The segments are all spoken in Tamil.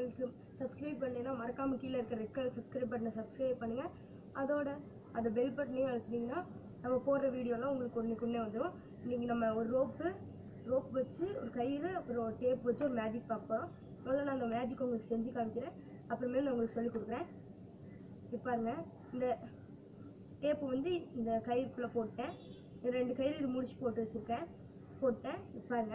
சேனலுக்கு சப்ஸ்கிரைப் பண்ணீங்கன்னா மறக்காமல் கீழே இருக்க ரெட் கலர் சப்ஸ்கிரைப் பட்டனை சப்ஸ்கிரைப் பண்ணுங்கள் அதோட அந்த பெல் பட்டனையும் அழுத்தினீங்கன்னா நம்ம போடுற வீடியோலாம் உங்களுக்கு ஒன்றுக்கு ஒன்றே வந்துடும் இன்றைக்கி நம்ம ஒரு ரோப்பு ரோப் வச்சு ஒரு கயிறு அப்புறம் டேப் வச்சு ஒரு மேஜிக் பார்ப்போம் முதல்ல நான் அந்த மேஜிக் உங்களுக்கு செஞ்சு காமிக்கிறேன் அப்புறமேல் நான் உங்களுக்கு சொல்லிக் கொடுக்குறேன் இப்போ பாருங்க இந்த டேப்பு வந்து இந்த கயிறுக்குள்ளே போட்டேன் இந்த ரெண்டு கயிறு இது முடிச்சு போட்டு வச்சுருக்கேன் போட்டேன் இப்போ பாருங்க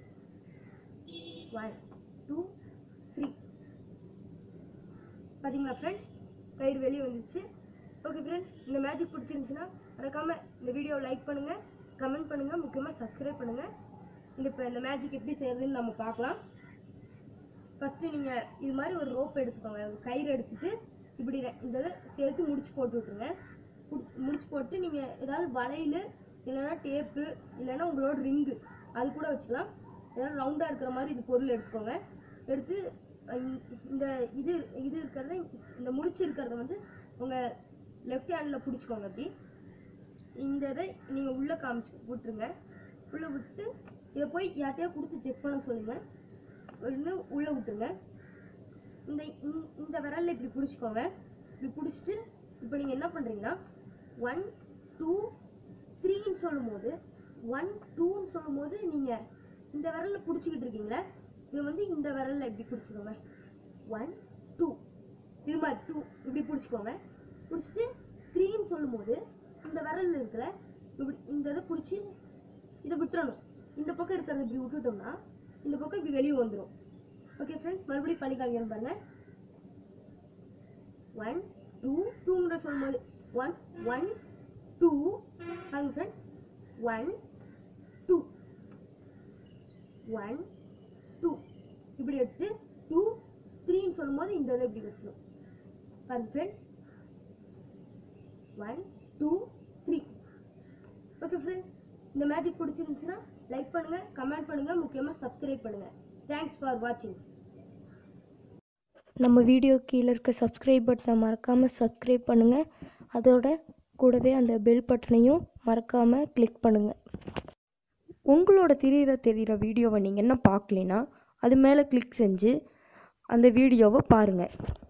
ஒன் டூ த்ரீ பார்த்தீங்களா ஃப்ரெண்ட்ஸ் கயிறு வெளியே வந்துச்சு ஓகே ஃப்ரெண்ட்ஸ் இந்த மேஜிக் பிடிச்சிருந்துச்சுன்னா மறக்காமல் இந்த வீடியோவை லைக் பண்ணுங்கள் கமெண்ட் பண்ணுங்கள் முக்கியமாக சப்ஸ்கிரைப் பண்ணுங்கள் இந்த இப்போ இந்த மேஜிக் எப்படி செய்யறதுன்னு நம்ம பார்க்கலாம் ஃபஸ்ட்டு நீங்கள் இது மாதிரி ஒரு ரோப் எடுத்துக்கோங்க ஒரு கயிறு எடுத்துட்டு இப்படி ரெ- இந்த இதை சேர்த்து முடிச்சு போட்டு விட்ருங்க புடி- முடிச்சு போட்டு நீங்கள் ஏதாவது வளையல் இல்லைன்னா டேப்பு இல்லைன்னா உங்களோட ரிங்கு அது கூட வச்சுக்கலாம் ஏதாவது ரவுண்டாக இருக்கிற மாதிரி இது பொருள் எடுத்துக்கோங்க எடுத்து அஹ் இந்த- இந்த இது இது இருக்கிறத இந்த முடிச்சு இருக்கிறத வந்து உங்கள் லெஃப்ட் ஹேண்டில் பிடிச்சிக்கோங்க அப்படி இந்த இதை நீங்கள் உள்ளே காமிச்சு விட்டுருங்க உள்ளே விட்டு இதை போய் யார்ட்டையா கொடுத்து செக் பண்ண சொல்லுங்கள் ஒன்று உள்ளே விட்டுருங்க இந்த இந்த- இந்த விரல்ல இப்படி பிடிச்சிக்கோங்க இப்படி பிடிச்சிட்டு இப்போ நீங்கள் என்ன பண்ணுறீங்கன்னா ஒன் டூ த்ரீன்னு சொல்லும்போது ஒன் டூன்னு சொல்லும்போது நீங்கள் இந்த விரல்ல பிடிச்சிக்கிட்டு இருக்கீங்களே இது வந்து இந்த விரல்ல இப்படி பிடிச்சிக்கோங்க ஒன் டூ இது மாதிரி டூ இப்படி பிடிச்சிக்கோங்க பிடிச்சிட்டு த்ரீன்னு சொல்லும்போது இந்த விரல்ல இருக்கிற இப்படி இந்த இதை பிடிச்சி இதை விட்டுறணும் இந்த பக்கம் இருக்கிறத இப்படி விட்டுட்டோம்னா இந்த பக்கம் இப்படி வெளியே வந்துடும் ஓகே ஃப்ரெண்ட்ஸ் மறுபடியும் பண்ணி காமிக்கிறேன் பாருங்க ஒன் டூ டூங்கிற சொல்லும்போது ஒன் ஒன் டூ பாருங்க friends one two one two இப்படி எடுத்து டூ த்ரீன்னு சொல்லும்போது இந்த இதை இப்படி வைக்கணும் பாருங்க friends one two three okay friends இந்த மேஜிக் பிடிச்சிருந்துச்சுன்னா லைக் பண்ணுங்க கமெண்ட் பண்ணுங்க முக்கியமாக சப்ஸ்கிரைப் பண்ணுங்க தேங்க்ஸ் ஃபார் வாட்சிங் நம்ம வீடியோ கீழே இருக்க சப்ஸ்கிரைப் பட்டனை மறக்காமல் சப்ஸ்கிரைப் பண்ணுங்கள் அதோட கூடவே அந்த பெல் பட்டனையும் மறக்காமல் கிளிக் பண்ணுங்கள் உங்களோட தெரியிற தெரியிற வீடியோவை நீங்கள் என்ன பார்க்கலைன்னா அது மேலே கிளிக் செஞ்சு அந்த வீடியோவை பாருங்கள்